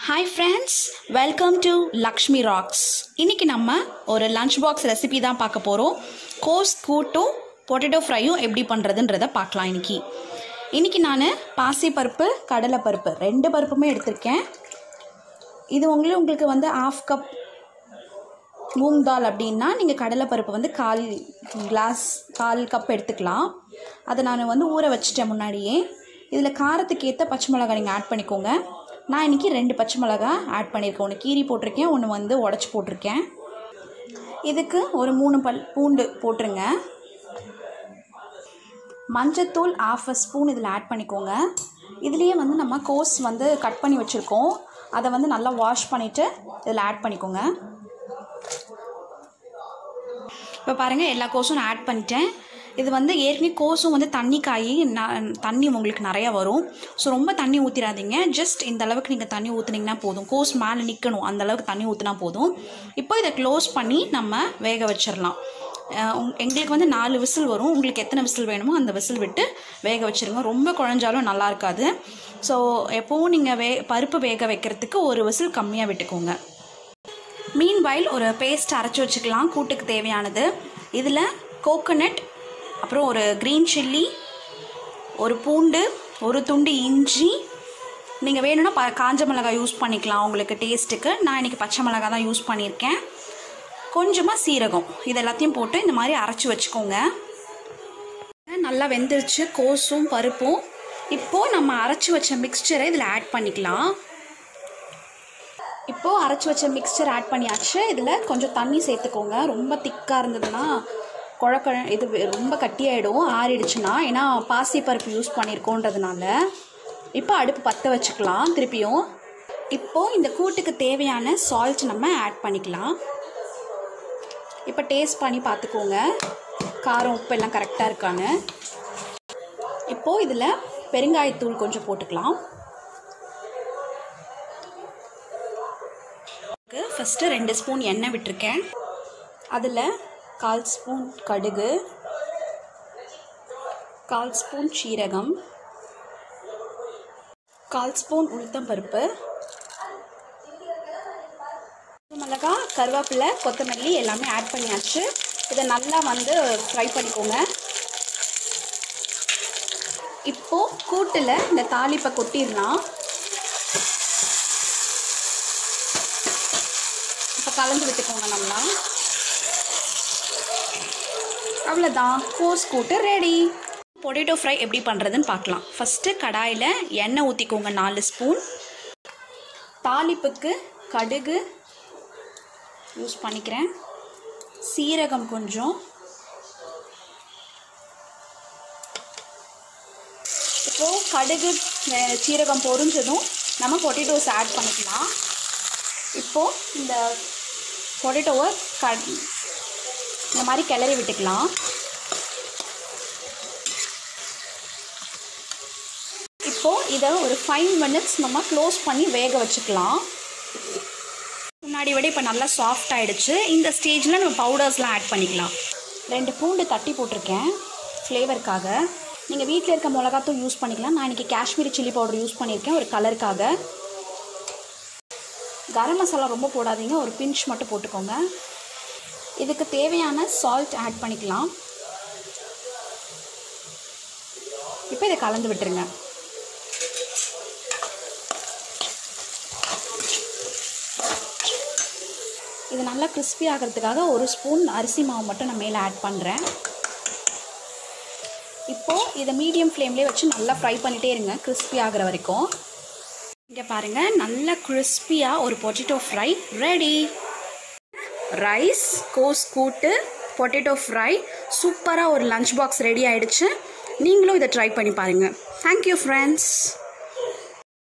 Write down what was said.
hi friends welcome to Lakshmi rocks இன்றைக்கி நம்ம ஒரு லஞ்ச் பாக்ஸ் ரெசிபி தான் பார்க்க போகிறோம் கோஸ் கூட்டும் பொட்டேட்டோ ஃப்ரையும் எப்படி பண்ணுறதுன்றதை பார்க்கலாம் இன்றைக்கி இன்றைக்கி நான் பாசிப்பருப்பு கடலைப்பருப்பு ரெண்டு பருப்புமே எடுத்திருக்கேன் இது உங்களுக்கு உங்களுக்கு வந்து ஆஃப் கப் மூங் தால் அப்படின்னா நீங்கள் கடலைப்பருப்பு வந்து கால் கிளாஸ் கால் கப் எடுத்துக்கலாம் அதை நான் வந்து ஊற வச்சிட்டேன் முன்னாடியே இதில் காரத்துக்கு ஏற்ற பச்சை மிளகாய் நீங்கள் ஆட் பண்ணிக்கோங்க நான் இன்றைக்கி ரெண்டு பச்சை மிளகாய் ஆட் பண்ணியிருக்கேன் ஒன்று கீரி போட்டிருக்கேன் ஒன்று வந்து உடச்சி போட்டிருக்கேன் இதுக்கு ஒரு மூணு பல் பூண்டு போட்டுருங்க மஞ்சத்தூள் ஆஃப் அ ஸ்பூன் இதில் ஆட் பண்ணிக்கோங்க இதுலேயே வந்து நம்ம கோஸ் வந்து கட் பண்ணி வச்சுருக்கோம் அதை வந்து நல்லா வாஷ் பண்ணிவிட்டு இதில் ஆட் பண்ணிக்கோங்க இப்போ பாருங்கள் எல்லா கோஸும் நான் ஆட் பண்ணிட்டேன் இது வந்து ஏற்கனவே கோஸும் வந்து தண்ணி காய் ந- தண்ணி உங்களுக்கு நிறையா வரும் ஸோ ரொம்ப தண்ணி ஊற்றிடாதீங்க ஜஸ்ட் இந்த அளவுக்கு நீங்கள் தண்ணி ஊற்றுனீங்கன்னா போதும் கோஸ் மேலே நிற்கணும் அந்த அளவுக்கு தண்ணி ஊற்றினா போதும் இப்போ இதை க்ளோஸ் பண்ணி நம்ம வேக வச்சிடலாம் அஹ் உங்- எங்களுக்கு வந்து நாலு விசில் வரும் உங்களுக்கு எத்தனை விசில் வேணுமோ அந்த விசில் விட்டு வேக வச்சிருங்க ரொம்ப குழஞ்சாலும் நல்லா இருக்காது ஸோ எப்போவும் நீங்கள் வே பருப்பு வேக வைக்கிறதுக்கு ஒரு விசில் கம்மியாக விட்டுக்கோங்க மீன் வயல் ஒரு பேஸ்ட் அரைச்சி வச்சுக்கலாம் கூட்டுக்கு தேவையானது இதில் கோகோனட் அப்புறம் ஒரு க்ரீன் சில்லி ஒரு பூண்டு ஒரு துண்டு இஞ்சி நீங்கள் வேணும்னா ப காஞ்ச மிளகாய் யூஸ் பண்ணிக்கலாம் உங்களுக்கு டேஸ்ட்டுக்கு நான் இன்றைக்கி பச்சை மிளகாய் தான் யூஸ் பண்ணியிருக்கேன் கொஞ்சமாக சீரகம் இது எல்லாத்தையும் போட்டு இந்த மாதிரி அரைச்சி வச்சுக்கோங்க நல்லா வெந்துருச்சு கோஸும் பருப்பும் இப்போது நம்ம அரைச்சி வச்ச மிக்சரை இதில் ஆட் பண்ணிக்கலாம் இப்போது அரைச்சி வச்ச மிக்சர் ஆட் பண்ணியாச்சு இதில் கொஞ்சம் தண்ணி சேர்த்துக்கோங்க ரொம்ப திக்காக இருந்ததுன்னா குழக்கழ இது வெ- ரொம்ப கட்டியாயிடும் ஆறிடுச்சுன்னா ஏன்னா பாசிப்பருப்பு யூஸ் பண்ணியிருக்கோன்றதுனால இப்போ அடுப்பு பற்ற வச்சுக்கலாம் திருப்பியும் இப்போது இந்த கூட்டுக்கு தேவையான சால்ட் நம்ம ஆட் பண்ணிக்கலாம் இப்போ டேஸ்ட் பண்ணி பார்த்துக்கோங்க காரம் உப்பு எல்லாம் கரெக்டாக இருக்கான்னு இப்போது இதில் பெருங்காயத்தூள் கொஞ்சம் போட்டுக்கலாம் ஃபஸ்ட்டு ரெண்டு ஸ்பூன் எண்ணெய் விட்டிருக்கேன் அதில் கால் ஸ்பூன் கடுகு கால் ஸ்பூன் சீரகம் கால் ஸ்பூன் உளுத்தம்பருப்பு மிளகா கருவேப்பிலை கொத்தமல்லி எல்லாமே ஆட் பண்ணியாச்சு இதை நல்லா வந்து ஃப்ரை பண்ணிக்கோங்க இப்போது கூட்டில் இந்த தாளிப்பை கொட்டிடலாம் இப்போ கலந்து விட்டுக்கோங்க நல்லா அவ்வளோதான் கோஸ் கூட்டு ரெடி பொட்டேட்டோ ஃப்ரை எப்படி பண்ணுறதுன்னு பார்க்கலாம் ஃபஸ்ட்டு கடாயில் எண்ணெய் ஊற்றிக்கோங்க நாலு ஸ்பூன் தாளிப்புக்கு கடுகு யூஸ் பண்ணிக்கிறேன் சீரகம் கொஞ்சம் இப்போது கடுகு அஹ், சீரகம் பொரிஞ்சதும் நம்ம பொட்டேட்டோஸ் ஆட் பண்ணிக்கலாம் இப்போது இந்த பொட்டேட்டோவை க இந்த மாதிரி கிளறி விட்டுக்கலாம் இப்போது இதை ஒரு ஃபைவ் மினிட்ஸ் நம்ம க்ளோஸ் பண்ணி வேக வச்சுக்கலாம் முன்னாடி விட இப்போ நல்லா சாஃப்ட் ஆயிடுச்சு இந்த ஸ்டேஜில் நம்ம பவுடர்ஸ்லாம் ஆட் பண்ணிக்கலாம் ரெண்டு பூண்டு தட்டி போட்டிருக்கேன் ஃப்ளேவருக்காக நீங்கள் வீட்டில் இருக்க மிளகாத்தூள் யூஸ் பண்ணிக்கலாம் நான் இன்றைக்கி காஷ்மீரி சில்லி பவுடர் யூஸ் பண்ணியிருக்கேன் ஒரு கலருக்காக கரம் மசாலா ரொம்ப போடாதீங்க ஒரு பிஞ்ச் மட்டும் போட்டுக்கோங்க இதுக்கு தேவையான சால்ட் ஆட் பண்ணிக்கலாம் இப்போ இதை கலந்து விட்டுருங்க இது நல்லா கிறிஸ்பி ஆகிறதுக்காக ஒரு ஸ்பூன் அரிசி மாவு மட்டும் நான் மேலே ஆட் பண்ணுறேன் இப்போது இதை மீடியம் ஃப்ளேம்லேயே வச்சு நல்லா ஃப்ரை பண்ணிகிட்டே இருங்க கிறிஸ்பி ஆகிற வரைக்கும் இங்கே பாருங்கள் நல்லா கிறிஸ்பியாக ஒரு பொட்டேட்டோ ஃப்ரை ரெடி ரைஸ் கோஸ் கூட்டு பொட்டேட்டோ ஃப்ரை சூப்பராக ஒரு லஞ்ச் பாக்ஸ் ரெடி ஆயிடுச்சு நீங்களும் இதை ட்ரை பண்ணி பாருங்கள் தேங்க்யூ ஃப்ரெண்ட்ஸ்